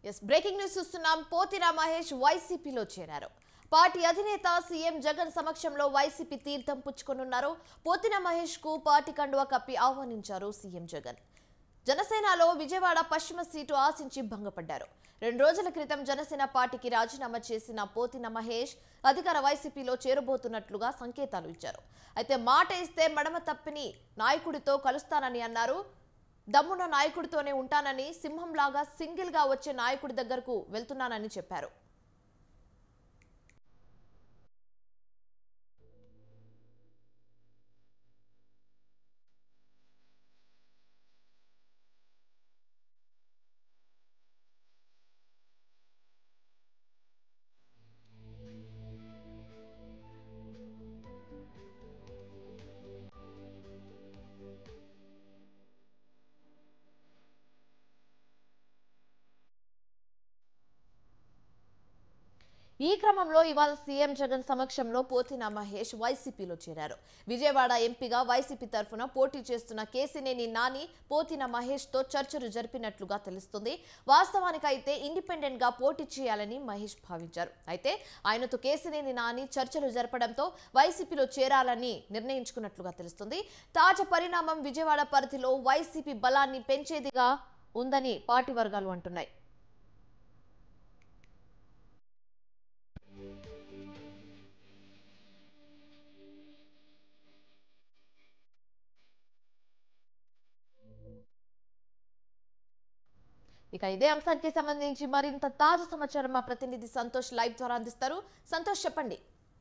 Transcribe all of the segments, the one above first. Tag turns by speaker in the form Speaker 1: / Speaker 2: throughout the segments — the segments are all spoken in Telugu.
Speaker 1: ఎస్ బ్రేకింగ్ న్యూస్ చూస్తున్నాం పోతిరా మహేష్ వైసీపీలో చేరారు పార్టీ అధినేత సీఎం జగన్ సమక్షంలో వైసీపీ తీర్థం పుచ్చుకొనున్నారు పోతిన మహేష్ కు పార్టీ కండువా కప్పి ఆహ్వానించారు సీఎం జగన్ జనసేనలో విజయవాడ పశ్చిమ సీటు ఆశించి భంగపడ్డారు రెండు రోజుల క్రితం జనసేన పార్టీకి రాజీనామా చేసిన పోతిన మహేష్ అధికార వైసీపీలో చేరబోతున్నట్లుగా సంకేతాలు ఇచ్చారు అయితే మాట ఇస్తే మడమ తప్పిని నాయకుడితో కలుస్తానని అన్నారు దమ్మున నాయకుడితోనే ఉంటానని సింహంలాగా సింగిల్ గా వచ్చే నాయకుడి దగ్గరకు వెళ్తున్నానని చెప్పారు ఈ క్రమంలో ఇవాళ సీఎం జగన్ సమక్షంలో పోతిన మహేష్ వైసీపీలో చేరారు విజయవాడ ఎంపీగా వైసీపీ తరఫున పోటీ చేస్తున్న కేసినేని నాని పోతిన మహేష్ తో చర్చలు జరిపినట్లుగా తెలుస్తుంది వాస్తవానికైతే ఇండిపెండెంట్ గా పోటీ చేయాలని మహేష్ భావించారు అయితే ఆయనతో కేసినేని నాని చర్చలు జరపడంతో వైసీపీలో చేరాలని నిర్ణయించుకున్నట్లుగా తెలుస్తుంది తాజా పరిణామం విజయవాడ పరిధిలో వైసీపీ బలాన్ని పెంచేదిగా ఉందని పార్టీ వర్గాలు అంటున్నాయి ఇక ఇదే అంశానికి సంబంధించి మరింత తాజా సమాచారం మా ప్రతినిధి సంతోష్ లైవ్ ద్వారా అందిస్తారు సంతోష్ చెప్పండి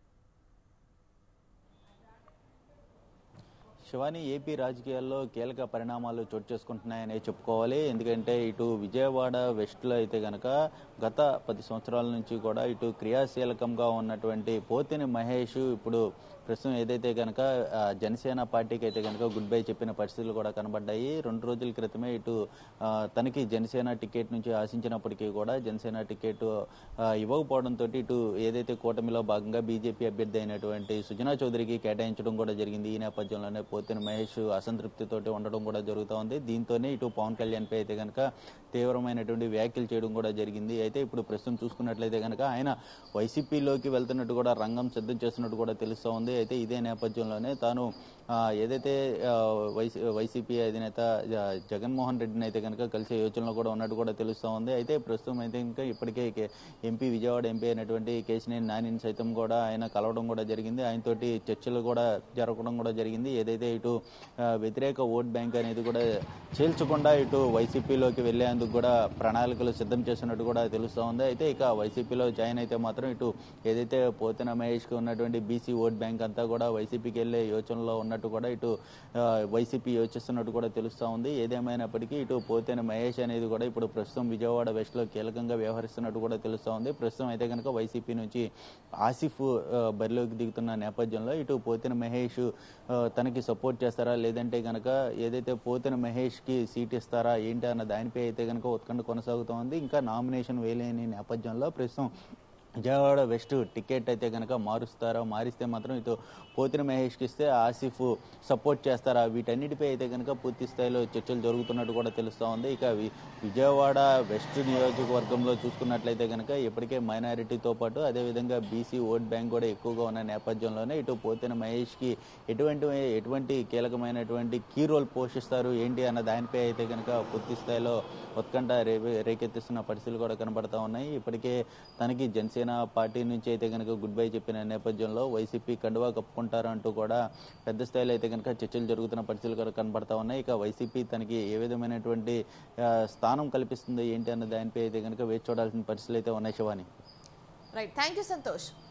Speaker 2: శివాని ఏపీ రాజకీయాల్లో కీలక పరిణామాలు చోటు చేసుకుంటున్నాయనే చెప్పుకోవాలి ఎందుకంటే ఇటు విజయవాడ వెస్ట్లో అయితే గనక గత పది సంవత్సరాల నుంచి కూడా ఇటు క్రియాశీలకంగా ఉన్నటువంటి పోతిని మహేష్ ఇప్పుడు ప్రస్తుతం ఏదైతే కనుక జనసేన పార్టీకి అయితే కనుక గుడ్ బై చెప్పిన పరిస్థితులు కూడా కనబడ్డాయి రెండు రోజుల క్రితమే ఇటు ఆ, తనకి జనసేన టికెట్ నుంచి ఆశించినప్పటికీ కూడా జనసేన టికెట్ ఆ, ఇవ్వకపోవడంతో ఇటు ఏదైతే కూటమిలో భాగంగా బీజేపీ అభ్యర్థి అయినటువంటి సుజనా చౌదరికి కేటాయించడం కూడా జరిగింది ఈ నేపథ్యంలోనే పోతిన మహేష్ అసంతృప్తితోటి ఉండడం కూడా జరుగుతూ ఉంది దీంతోనే ఇటు పవన్ కళ్యాణ్ పై అయితే కనుక తీవ్రమైనటువంటి వ్యాఖ్యలు చేయడం కూడా జరిగింది అయితే ఇప్పుడు ప్రస్తుతం చూసుకున్నట్లయితే కనుక ఆయన వైసీపీలోకి వెళ్తున్నట్టు కూడా రంగం సిద్ధం చేస్తున్నట్టు కూడా తెలుస్తూ ఉంది అయితే ఇదే నేపథ్యంలోనే తాను ఆ, ఏదైతే ఆ, వైసీ వైసీపీ అధినేత జ- జగన్మోహన్ రెడ్డిని అయితే కనుక కలిసే యోచనలో కూడా ఉన్నట్టు కూడా తెలుస్తూ ఉంది అయితే ప్రస్తుతం అయితే ఇంకా ఇప్పటికే కే- ఎంపీ విజయవాడ ఎంపీ అయినటువంటి కేశినేని నానిని సైతం కూడా ఆయన కలవడం కూడా జరిగింది ఆయనతోటి చర్చలు కూడా జరగడం కూడా జరిగింది ఏదైతే ఇటు ఆ, వ్యతిరేక ఓట్ బ్యాంక్ అనేది కూడా చేల్చకుండా ఇటు వైసీపీలోకి వెళ్లేందుకు కూడా ప్రణాళికలు సిద్ధం చేస్తున్నట్టు కూడా తెలుస్తూ ఉంది అయితే ఇక వైసీపీలో జాయిన్ అయితే మాత్రం ఇటు ఏదైతే పోతిన మహేష్ కి ఉన్నటువంటి బీసీ ఓట్ బ్యాంక్ అంతా కూడా వైసీపీకి వెళ్లే యోచనలో ఉన్నట్టు కూడా ఇటు ఆ, వైసీపీ యోచిస్తున్నట్టు కూడా తెలుస్తూ ఉంది ఏదేమైనప్పటికీ ఇటు పోతిన మహేష్ అనేది కూడా ఇప్పుడు ప్రస్తుతం విజయవాడ వెస్ట్ లో కీలకంగా వ్యవహరిస్తున్నట్టు కూడా తెలుస్తూ ఉంది ప్రస్తుతం అయితే కనుక వైసీపీ నుంచి ఆసిఫ్ ఆ, బరిలోకి దిగుతున్న నేపథ్యంలో ఇటు పోతిన మహేష్ ఆ, తనకి సపోర్ట్ చేస్తారా లేదంటే కనుక ఏదైతే పోతిన మహేష్ కి సీట్ ఇస్తారా ఏంటి అన్న దానిపై అయితే కనుక ఉత్కంఠ కొనసాగుతోంది ఇంకా నామినేషన్ వేయలేని నేపథ్యంలో ప్రస్తుతం విజయవాడ వెస్ట్ టికెట్ అయితే కనుక మారుస్తారా మారిస్తే మాత్రం ఇటు పోతిన మహేష్కి ఇస్తే ఆసిఫ్ సపోర్ట్ చేస్తారా వీటన్నిటిపై అయితే కనుక పూర్తి స్థాయిలో చర్చలు జరుగుతున్నట్టు కూడా తెలుస్తూ ఉంది ఇక వి- విజయవాడ వెస్ట్ నియోజకవర్గంలో చూసుకున్నట్లయితే కనుక ఇప్పటికే మైనారిటీతో పాటు అదేవిధంగా బీసీ ఓట్ బ్యాంక్ కూడా ఎక్కువగా ఉన్న నేపథ్యంలోనే ఇటు పోతిన మహేష్కి ఎటువంటి ఎటువంటి కీలకమైనటువంటి కీ రోల్ పోషిస్తారు ఏంటి అన్న దానిపై అయితే కనుక పూర్తి స్థాయిలో ఉత్కంఠ రే రేకెత్తిస్తున్న పరిస్థితులు కూడా కనబడతా ఉన్నాయి ఇప్పటికే తనకి జనసేన పార్టీ నుంచి అయితే కనుక గుడ్ బై చెప్పిన నేపథ్యంలో వైసీపీ కండువా కప్పుకుంటారు అంటూ కూడా పెద్ద స్థాయిలో అయితే కనుక చర్చలు జరుగుతున్న పరిస్థితులు కూడా కనబడతా ఉన్నాయి ఇక వైసీపీ తనకి ఏ విధమైనటువంటి ఆ, స్థానం కల్పిస్తుంది ఏంటి అన్న దానిపై అయితే కనుక వేచి చూడాల్సిన పరిస్థితులు అయితే ఉన్నాయి Shivani
Speaker 1: right thank you Santosh